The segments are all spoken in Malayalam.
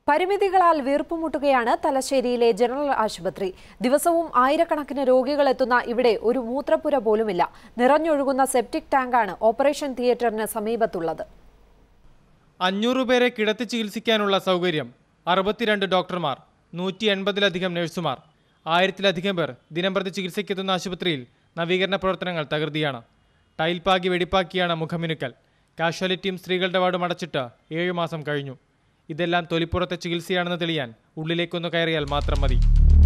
പരിമിതികളാൽ വീർപ്പുമുട്ടുകയാണ് തലശ്ശേരിയിലെ ജനറൽ ആശുപത്രി ദിവസവും ആയിരക്കണക്കിന് രോഗികൾ എത്തുന്ന ഇവിടെ ഒരു മൂത്രപ്പുര പോലുമില്ല നിറഞ്ഞൊഴുകുന്ന സെപ്റ്റിക് ടാങ്കാണ് ഓപ്പറേഷൻ തിയേറ്ററിന് സമീപത്തുള്ളത് അഞ്ഞൂറ് പേരെ കിടത്തി ചികിത്സിക്കാനുള്ള സൗകര്യം അറുപത്തിരണ്ട് ഡോക്ടർമാർ നൂറ്റി എൺപതിലധികം നഴ്സുമാർ ആയിരത്തിലധികം പേർ ദിനംപ്രതി ചികിത്സയ്ക്കെത്തുന്ന ആശുപത്രിയിൽ നവീകരണ പ്രവർത്തനങ്ങൾ തകൃതിയാണ് ടൈൽ പാകി വെടിപ്പാക്കിയാണ് മുഖമിനുക്കൽ കാഷ്വാലിറ്റിയും സ്ത്രീകളുടെ വാർഡും അടച്ചിട്ട് ഏഴു മാസം കഴിഞ്ഞു ഇതെല്ലാം തൊലിപ്പുറത്തെ ചികിത്സയാണെന്ന് തെളിയാൻ ഉള്ളിലേക്കൊന്ന് കയറിയാൽ മാത്രം മതി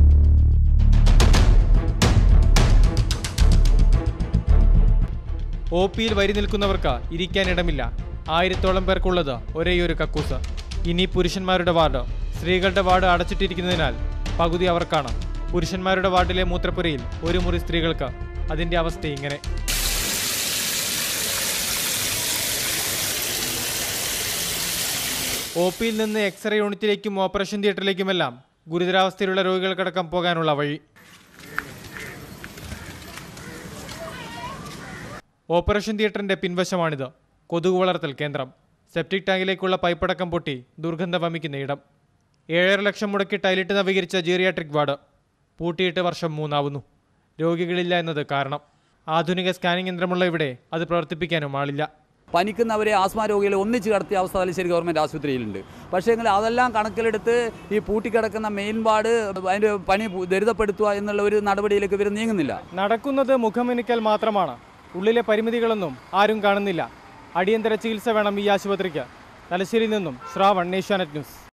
ഒ പിയിൽ വരി നിൽക്കുന്നവർക്ക് ഇരിക്കാനിടമില്ല ആയിരത്തോളം പേർക്കുള്ളത് ഒരേയൊരു കക്കൂസ് ഇനി പുരുഷന്മാരുടെ വാർഡ് സ്ത്രീകളുടെ വാർഡ് അടച്ചിട്ടിരിക്കുന്നതിനാൽ പകുതി അവർക്കാണ് പുരുഷന്മാരുടെ വാർഡിലെ മൂത്രപ്പുരയിൽ ഒരു മുറി സ്ത്രീകൾക്ക് അതിന്റെ അവസ്ഥ ഇങ്ങനെ ഒ പിയിൽ നിന്ന് എക്സ്റേ യൂണിറ്റിലേക്കും ഓപ്പറേഷൻ തിയേറ്ററിലേക്കുമെല്ലാം ഗുരുതരാവസ്ഥയിലുള്ള രോഗികൾക്കടക്കം പോകാനുള്ള വഴി ഓപ്പറേഷൻ തിയേറ്ററിന്റെ പിൻവശമാണിത് കൊതുക് വളർത്തൽ കേന്ദ്രം സെപ്റ്റിക് ടാങ്കിലേക്കുള്ള പൈപ്പടക്കം പൊട്ടി ദുർഗന്ധം വമിക്കുന്ന ഇടം ഏഴര ലക്ഷം മുടക്കി ടൈലിട്ട് നവീകരിച്ച ജീറിയാട്രിക് വാർഡ് പൂട്ടിയിട്ട് വർഷം മൂന്നാവുന്നു രോഗികളില്ല എന്നത് കാരണം ആധുനിക സ്കാനിംഗ് യന്ത്രമുള്ള ഇവിടെ അത് പ്രവർത്തിപ്പിക്കാനും ആളില്ല പനിക്കുന്നവരെ ആസ്മ രോഗികളെ ഒന്നിച്ച് കടത്തിയ അവസ്ഥ തലശ്ശേരി ഗവൺമെൻറ് ആശുപത്രിയിലുണ്ട് പക്ഷേ എങ്കിൽ അതെല്ലാം കണക്കിലെടുത്ത് ഈ പൂട്ടിക്കിടക്കുന്ന മെയിൻ വാർഡ് അതിൻ്റെ പനി ദുരിതപ്പെടുത്തുക എന്നുള്ള ഒരു നടപടിയിലേക്ക് ഇവർ നീങ്ങുന്നില്ല നടക്കുന്നത് മുഖമെനിക്കൽ മാത്രമാണ് ഉള്ളിലെ പരിമിതികളൊന്നും ആരും കാണുന്നില്ല അടിയന്തര ചികിത്സ വേണം ഈ ആശുപത്രിക്ക് തലശ്ശേരിയിൽ നിന്നും ശ്രാവൺ ഏഷ്യാനെറ്റ് ന്യൂസ്